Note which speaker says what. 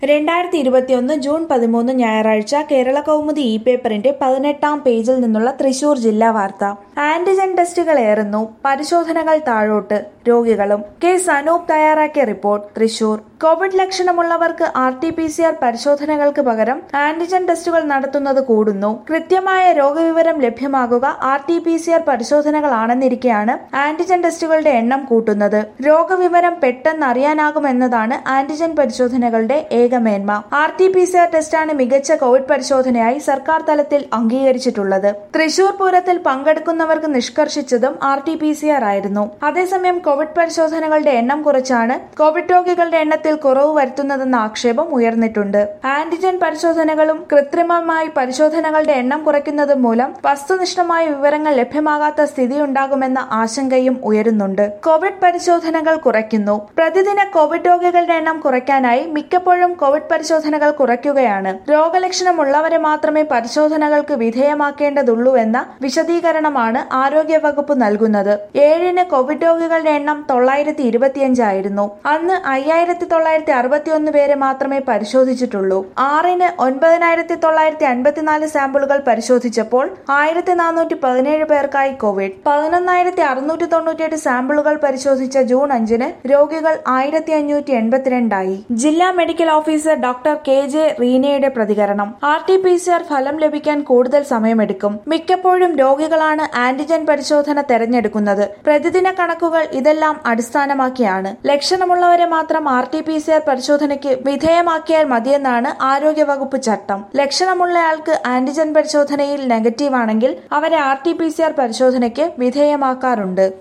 Speaker 1: രണ്ടായിരത്തി ഇരുപത്തിയൊന്ന് ജൂൺ പതിമൂന്ന് ഞായറാഴ്ച കേരള കൗമുദി ഇ പേപ്പറിന്റെ പതിനെട്ടാം പേജിൽ നിന്നുള്ള തൃശൂർ ജില്ലാ വാർത്ത ആന്റിജൻ ടെസ്റ്റുകൾ ഏറുന്നു പരിശോധനകൾ താഴോട്ട് രോഗികളും കെ സനൂപ് തയ്യാറാക്കിയ റിപ്പോർട്ട് തൃശൂർ കോവിഡ് ലക്ഷണമുള്ളവർക്ക് R T P C R പരിശോധനകൾക്ക് പകരം ആന്റിജൻ ടെസ്റ്റുകൾ നടത്തുന്നത് കൂടുന്നു കൃത്യമായ രോഗവിവരം ലഭ്യമാകുക R T P C R പരിശോധനകളാണെന്നിരിക്കെയാണ് ആന്റിജൻ ടെസ്റ്റുകളുടെ എണ്ണം കൂട്ടുന്നത് രോഗവിവരം പെട്ടെന്ന് അറിയാനാകുമെന്നതാണ് ആന്റിജൻ പരിശോധനകളുടെ ഏക മേന്മ R T P C R ടെസ്റ്റാണ് മികച്ച കോവിഡ് പരിശോധനയായി സർക്കാർ തലത്തിൽ അംഗീകരിച്ചിട്ടുള്ളത് തൃശൂർ പൂരത്തിൽ പങ്കെടുക്കുന്നവർക്ക് നിഷ്കർഷിച്ചതും R T P C R ആയിരുന്നു അതേസമയം കോവിഡ് പരിശോധനകളുടെ എണ്ണം കുറച്ചാണ് കോവിഡ് രോഗികളുടെ എണ്ണത്തിൽ കുറവ് വരുത്തുന്നതെന്ന ആക്ഷേപം ഉയർന്നിട്ടുണ്ട് ആന്റിജൻ പരിശോധനകളും കൃത്രിമമായി പരിശോധനകളുടെ എണ്ണം കുറയ്ക്കുന്നതും മൂലം വസ്തുനിഷ്ഠമായ വിവരങ്ങൾ ലഭ്യമാകാത്ത സ്ഥിതിയുണ്ടാകുമെന്ന ആശങ്കയും ഉയരുന്നുണ്ട് കോവിഡ് പരിശോധനകൾ കുറയ്ക്കുന്നു പ്രതിദിന കോവിഡ് രോഗികളുടെ എണ്ണം കുറയ്ക്കാനായി മിക്കപ്പോഴും കോവിഡ് പരിശോധനകൾ കുറയ്ക്കുകയാണ് രോഗലക്ഷണമുള്ളവരെ മാത്രമേ പരിശോധനകൾക്ക് വിധേയമാക്കേണ്ടതുള്ളൂ എന്ന വിശദീകരണമാണ് ആരോഗ്യവകുപ്പ് നൽകുന്നത് ഏഴിന് കോവിഡ് രോഗികളുടെ എണ്ണം തൊള്ളായിരത്തി ഇരുപത്തിയഞ്ചായിരുന്നു അന്ന് അയ്യായിരത്തി തൊള്ളായിരത്തി അറുപത്തിയൊന്ന് പേരെ മാത്രമേ പരിശോധിച്ചിട്ടുള്ളൂ ആറിന് ഒൻപതിനായിരത്തി തൊള്ളായിരത്തി അൻപത്തിനാല് സാമ്പിളുകൾ പരിശോധിച്ചപ്പോൾ ആയിരത്തി നാനൂറ്റി പതിനേഴ് പേർക്കായി കോവിഡ് പതിനൊന്നായിരത്തി അറുന്നൂറ്റി തൊണ്ണൂറ്റിയെട്ട് സാമ്പിളുകൾ പരിശോധിച്ച ജൂൺ അഞ്ചിന് രോഗികൾ ആയിരത്തി അഞ്ഞൂറ്റി എൺപത്തിരണ്ടായി ജില്ലാ medical officer doctor K J റീനയുടെ പ്രതികരണം R T P C R ഫലം ലഭിക്കാൻ കൂടുതൽ സമയമെടുക്കും മിക്കപ്പോഴും രോഗികളാണ് ആന്റിജൻ പരിശോധന തെരഞ്ഞെടുക്കുന്നത് പ്രതിദിന കണക്കുകൾ ഇതെല്ലാം അടിസ്ഥാനമാക്കിയാണ് ലക്ഷണമുള്ളവരെ മാത്രം R T P C R പരിശോധനയ്ക്ക് വിധേയമാക്കിയാൽ മതിയെന്നാണ് ആരോഗ്യവകുപ്പ് ചട്ടം ലക്ഷണമുള്ളയാൾക്ക് ആന്റിജൻ പരിശോധനയിൽ നെഗറ്റീവ് ആണെങ്കിൽ അവരെ R T P C R പരിശോധനയ്ക്ക് വിധേയമാക്കാറുണ്ട്